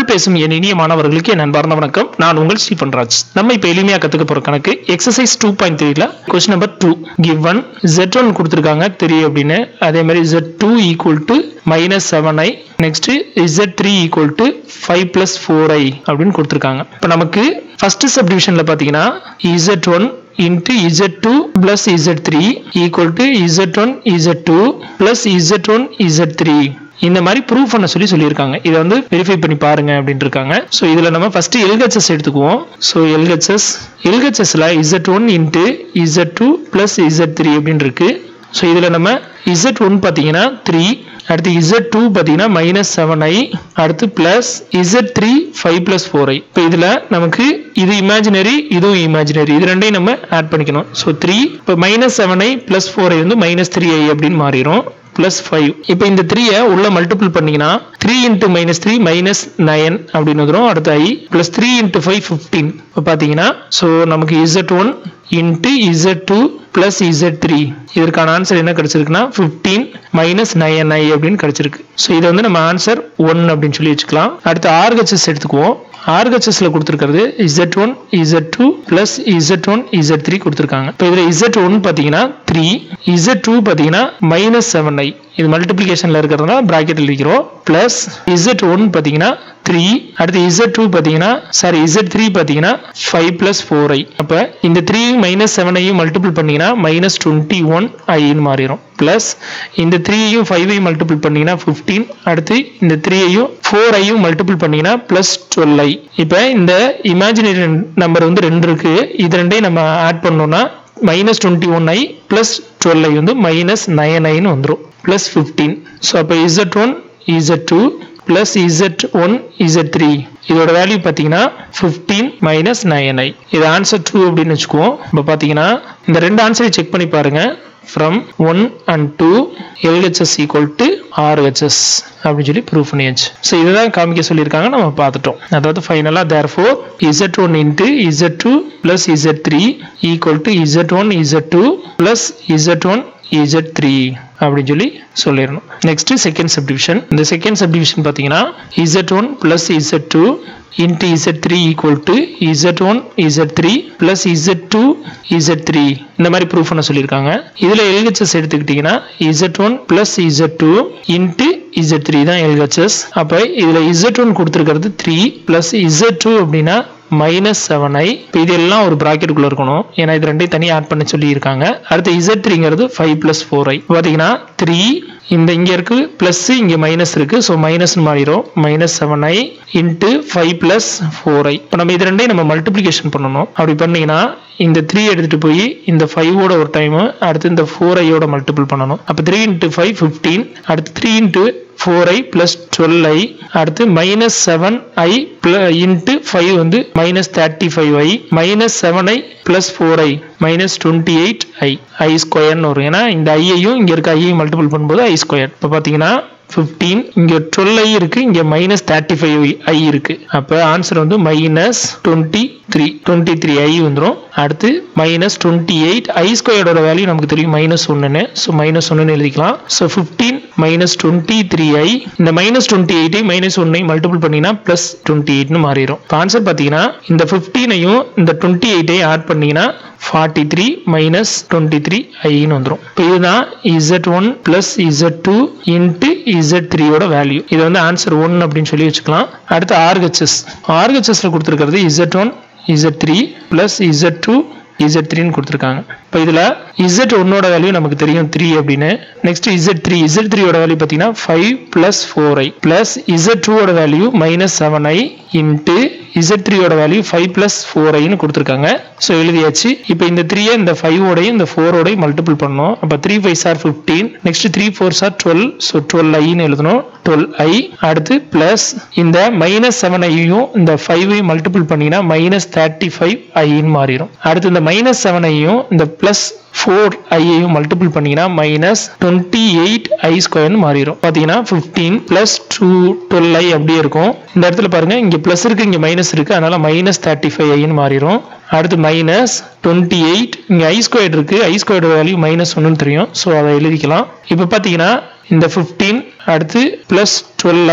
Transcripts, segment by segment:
பேசும் என் இனிய மாணவர்களுக்கு என் அன்பார்ந்த வணக்கம் நான் உங்கள் ஸ்ரீபன்ராஜ் நம்ம இப்போ எளிமையா கத்துக்க போற கணக்கு எக்ஸசைஸ் டூ பாயிண்ட் த்ரீல question number two given Z one கொடுத்துருக்காங்க த்ரீ அப்படின்னு அதே மாதிரி Z two equal to minus seven i next Z three equal to five plus four i அப்படின்னு கொடுத்துருக்காங்க இப்போ நமக்கு ஃபர்ஸ்ட் சப்டிவிஷன்ல பார்த்தீங்கன்னா Z one into z2 plus z3 equal to z1 z2 plus z1 z3 இந்த மாதிரி ப்ரூவ் பண்ண சொல்லி சொல்லியிருக்காங்க இதை வந்து வெரிஃபை பண்ணி பாருங்க அப்படின்னு இருக்காங்க ஸோ இதில் நம்ம ஃபர்ஸ்ட் எல்ஹெச்எஸ் எடுத்துக்குவோம் ஸோ எல்ஹெச்எஸ் எல்ஹெச்எஸ்ல Z one into Z two plus Z three அப்படின்னு இருக்கு ஸோ இதில் நம்ம இசட் ஒன் பார்த்தீங்கன்னா த்ரீ அடுத்து இசட் டூ பார்த்தீங்கன்னா மைனஸ் செவன் ஐ அடுத்து plus Z three five plus four i இப்போ இதில் நமக்கு இது இமேஜினரி இதுவும் இமேஜினரி இது ரெண்டையும் நம்ம ஆட் பண்ணிக்கணும் ஸோ த்ரீ இப்போ minus seven i plus four i வந்து மைனஸ் த்ரீ ஐ அப்படின்னு மாறிடும் பிளஸ் ஃபைவ் இப்போ இந்த த்ரீயை உள்ள மல்டிபிள் பண்ணீங்கன்னா three into minus three minus nine அப்படின்னு வந்துடும் அடுத்து i plus three into five fifteen இப்போ பார்த்தீங்கன்னா ஸோ நமக்கு Z one into Z two plus Z three இதற்கான ஆன்சர் என்ன கிடைச்சிருக்குன்னா ஃபிஃப்டீன் மைனஸ் நயன் ஐ அப்படின்னு கிடைச்சிருக்கு ஸோ இதை வந்து நம்ம ஆன்சர் ஒன் அப்படின்னு சொல்லி வச்சுக்கலாம் அடுத்து ஆர்ஹெச்எஸ் எடுத்துக்குவோம் ஆர்ஹெச்எஸ்ல கொடுத்துருக்கிறது Z one Z two plus Z one Z three கொடுத்துருக்காங்க இப்போ இதில் இசட் ஒன் பார்த்தீங்கன்னா த்ரீ இசட் டூ பார்த்தீங்கன்னா மைனஸ் செவன் ஐ இது மல்டிப்ளிகேஷன்ல இருக்கிறதுனால பிராக்கெட் எழுதிக்கிறோம் பிளஸ் இசட் ஒன் பார்த்தீங்கன்னா த்ரீ அடுத்து இசட் டூ பார்த்தீங்கன்னா சாரி இசட் த்ரீ பார்த்தீங்கன்னா ஃபைவ் பிளஸ் ஃபோர் ஐ அப்போ இந்த த்ரீ மைனஸ் செவன் ஐயும் மல்டிபிள் பண்ணீங்கன்னா மைனஸ் டுவெண்ட்டி ஒன் ஐன்னு மாறிடும் பிளஸ் இந்த த்ரீயையும் ஃபைவையும் மல்டிபிள் பண்ணீங்கன்னா ஃபிஃப்டீன் அடுத்து இந்த த்ரீயையும் ஃபோர் ஐயும் மல்டிபிள் பண்ணீங்கன்னா பிளஸ் டுவெல் ஐ இப்போ இந்த இமேஜினரி நம்பர் வந்து ரெண்டு இருக்கு இது ரெண்டையும் நம்ம ஆட் பண்ணோம்னா minus twenty one i plus twelve i வந்து மைனஸ் நைன் ஐன்னு வந்துடும் பிளஸ் ஃபிஃப்டீன் ஸோ அப்போ Z one Z two plus Z one Z three இதோட வேல்யூ பார்த்தீங்கன்னா ஃபிஃப்டீன் மைனஸ் நைன் ஐ இது ஆன்சர் டூ அப்படின்னு வச்சுக்குவோம் இப்போ பார்த்தீங்கன்னா இந்த ரெண்டு ஆன்சரை செக் பண்ணி பாருங்க from one and two LHS equal to RHS அப்படின்னு சொல்லி ப்ரூவ் பண்ணியாச்சு ஸோ இதுதான் காமிக்க சொல்லியிருக்காங்க நம்ம பார்த்துட்டோம் அதாவது ஃபைனலாக therefore Z one into Z two plus Z three equal to Z one Z two plus Z one Z three அப்படின்னு சொல்லி சொல்லிடணும் நெக்ஸ்ட் செகண்ட் சப்டிவிஷன் இந்த செகண்ட் சப்டிவிஷன் பார்த்தீங்கன்னா Z one plus Z two into Z three equal to Z one Z three plus Z two Z three இந்த மாதிரி proof பண்ண சொல்லியிருக்காங்க இதில் எல்ஹெச்எஸ் எடுத்துக்கிட்டிங்கன்னா Z one plus Z two into Z three தான் LHS அப்போ இதில் இசட் ஒன் கொடுத்துருக்கிறது த்ரீ பிளஸ் இசட் டூ அப்படின்னா மைனஸ் செவன் ஐ இப்போ இது எல்லாம் ஒரு ப்ராக்கெட்டுக்குள்ள இருக்கணும் ஏன்னா இது ரெண்டையும் தனியாக ஆட் பண்ண சொல்லியிருக்காங்க அடுத்து இசட் த்ரீங்கிறது ஃபைவ் ப்ளஸ் ஃபோர் ஐ பார்த்தீங்கன்னா த்ரீ இந்த இங்கே இருக்கு ப்ளஸ் இங்கே மைனஸ் இருக்கு ஸோ மைனஸ் மாறிடும் minus seven i into five plus four i இப்போ நம்ம இது ரெண்டையும் நம்ம மல்டிப்ளிகேஷன் பண்ணணும் அப்படி பண்ணீங்கன்னா இந்த த்ரீ எடுத்துட்டு போய் இந்த ஃபைவோட ஒரு டைம் அடுத்து இந்த ஃபோர் ஐயோட மல்டிபிள் பண்ணணும் அப்போ த்ரீ இன்ட்டு ஃபைவ் ஃபிஃப்டீன் அடுத்து three into four i plus twelve i அடுத்து minus seven i into five வந்து minus thirty five i minus seven i plus four i minus twenty eight i i ஸ்கொயர்னு வரும் ஏன்னா இந்த ஐயையும் இங்கே இருக்க ஐயையும் multiple பண்ணும்போது ஐ ஸ்கொயர் இப்போ பார்த்தீங்கன்னா ஃபிஃப்டீன் இங்கே டுவெல் ஐ இருக்கு இங்கே மைனஸ் தேர்ட்டி ஃபைவ் ஐ இருக்கு அப்போ ஆன்சர் வந்து minus twenty three twenty three i வந்துடும் அடுத்து மைனஸ் டுவெண்ட்டி எயிட் ஐ ஸ்கொயரோட வேல்யூ நமக்கு தெரியும் மைனஸ் ஒன்றுன்னு ஸோ மைனஸ் ஒன்றுன்னு எழுதிக்கலாம் so fifteen minus twenty three i இந்த மைனஸ் டுவெண்ட்டி எயிட்டை மைனஸ் ஒன்னை மல்டிபிள் பண்ணிங்கன்னா ப்ளஸ் டுவெண்ட்டி எயிட்னு மாறிடும் இப்போ ஆன்சர் பார்த்தீங்கன்னா இந்த ஃபிஃப்டீனையும் இந்த டுவெண்ட்டி எயிட்டையும் ஆட் பண்ணீங்கன்னா forty three minus twenty three ஐன்னு வந்துடும் இப்போ இதுதான் Z one plus Z two into Z த்ரீயோட வேல்யூ இது வந்து ஆன்சர் ஒன் அப்படின்னு சொல்லி வச்சுக்கலாம் அடுத்து ஆர்ஹெச்எஸ் ஆர்ஹெச்எஸ்ல கொடுத்துருக்கிறது Z one Z three plus Z two Z த்ரீன்னு கொடுத்துருக்காங்க இப்போ இதில் இசட் ஒன்னோட வேல்யூ நமக்கு தெரியும் த்ரீ அப்படின்னு நெக்ஸ்ட் இசட் த்ரீ இசட் த்ரீயோட வேல்யூ பார்த்தீங்கன்னா five plus four i plus Z டூவோட value minus seven i into Z த்ரீயோட வேல்யூ ஃபைவ் பிளஸ் ஃபோர் ஐன்னு கொடுத்துருக்காங்க ஸோ எழுதியாச்சு இப்போ இந்த த்ரீயை இந்த ஃபைவோடையும் இந்த ஃபோரோடையும் மல்டிபிள் பண்ணோம் அப்போ த்ரீ ஃபைவ் சார் ஃபிஃப்டீன் நெக்ஸ்ட் த்ரீ ஃபோர் சார் டுவெல் ஸோ டுவெல் ஐன்னு எழுதணும் டுவெல் ஐ அடுத்து பிளஸ் இந்த மைனஸ் செவன் ஐயும் இந்த ஃபைவையும் மல்டிபிள் பண்ணிங்கன்னா மைனஸ் தேர்ட்டி ஃபைவ் ஐன்னு மாறிடும் அடுத்து இந்த மைனஸ் செவன் ஐயும் இந்த பிளஸ் ஃபோர் ஐயையும் மல்டிபிள் பண்ணீங்கன்னா மைனஸ் டுவெண்ட்டி எயிட் ஐ ஸ்கொயர்னு மாறிடும் பார்த்தீங்கன்னா fifteen plus two twelve i அப்படியே இருக்கும் இந்த இடத்துல பாருங்க இங்கே ப்ளஸ் இருக்கு இங்கே மைனஸ் இருக்கு அதனால மைனஸ் தேர்ட்டி ஃபைவ் ஐன்னு மாறிடும் அடுத்து மைனஸ் டுவெண்ட்டி எயிட் இங்கே ஐ ஸ்கொயர் இருக்கு ஐ ஸ்கொயர் வேல்யூ மைனஸ் ஒன்னு தெரியும் ஸோ அதை எழுதிக்கலாம் இப்போ பார்த்தீங்கன்னா இந்த ஃபிஃப்டீன் அடுத்து plus twelve i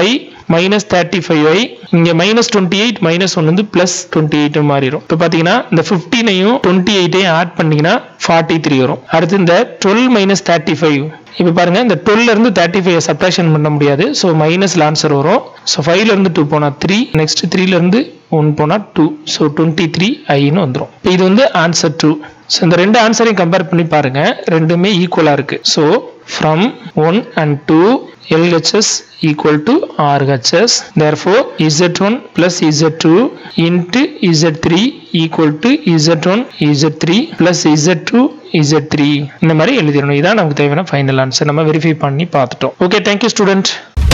minus thirty five i இங்க minus twenty eight minus one வந்து பிளஸ் டுவெண்ட்டி எயிட் மாறிடும் இப்போ பார்த்தீங்கன்னா இந்த ஃபிஃப்டீனையும் டுவெண்ட்டி எயிட்டையும் ஆட் பண்ணீங்கன்னா ஃபார்ட்டி த்ரீ வரும் அடுத்து இந்த டுவெல் மைனஸ் தேர்ட்டி ஃபைவ் இப்போ பாருங்க இந்த 12 ல இருந்து தேர்ட்டி ஃபைவ் சப்ராக்ஷன் பண்ண முடியாது ஸோ மைனஸ்ல ஆன்சர் வரும் ஸோ ஃபைவ்ல இருந்து டூ போனா த்ரீ நெக்ஸ்ட் த்ரீல இருந்து ஒன் போனா டூ ஸோ டுவெண்ட்டி த்ரீ ஐன்னு வந்துடும் இப்போ இது வந்து ஆன்சர் டூ ஸோ இந்த ரெண்டு ஆன்சரையும் கம்பேர் பண்ணி பாருங்க ரெண்டுமே ஈக்குவலா இருக்கு so from one and two LHS equal to RHS. Therefore, Z1 plus Z2 into Z3 equal to Z1 Z3 plus Z2 Z3 இந்த மாதிரி எழுதிடணும் இதான் நமக்கு தேவையான ஃபைனல் ஆன்சர் நம்ம வெரிஃபை பண்ணி பார்த்துட்டோம் ஓகே தேங்க்யூ ஸ்டூடெண்ட்